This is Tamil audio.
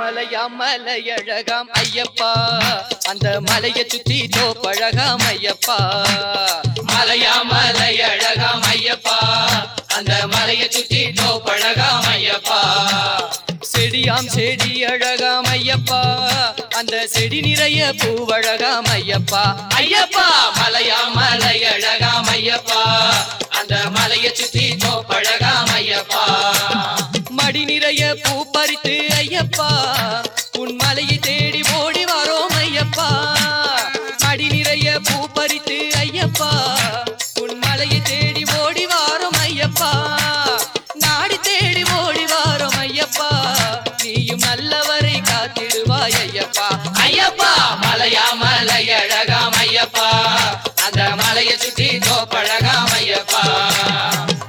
மலையாம் மலையழகாம் ஐயப்பா அந்த மலையை சுத்தி தோப்பழகாம் ஐயப்பா மலையா மலையழகாம் ஐயப்பா அந்த மலையை சுத்தி தோப்பழகாம் ஐயப்பா செடியாம் செடி அழகாம் ஐயப்பா அந்த செடி நிறைய பூவழகாம் ஐயப்பா ஐயப்பா மலையா மலையழகாம் ஐயப்பா அந்த மலையை சுத்தி தோப்பழகாம் ஐயப்பா மடி நிறைய பூ பறித்து ஐயப்பா உன் மலையை தேடி ஓடி வரோம் ஐயப்பா மடி நிறைய பூ பறித்து ஐயப்பா உன் மலையை தேடி ஓடி வாரோம் ஐயப்பா நாடி தேடி ஓடி வாரோம் ஐயப்பா நீயும் நல்லவரை காத்திடுவாய் ஐயப்பா ஐயப்பா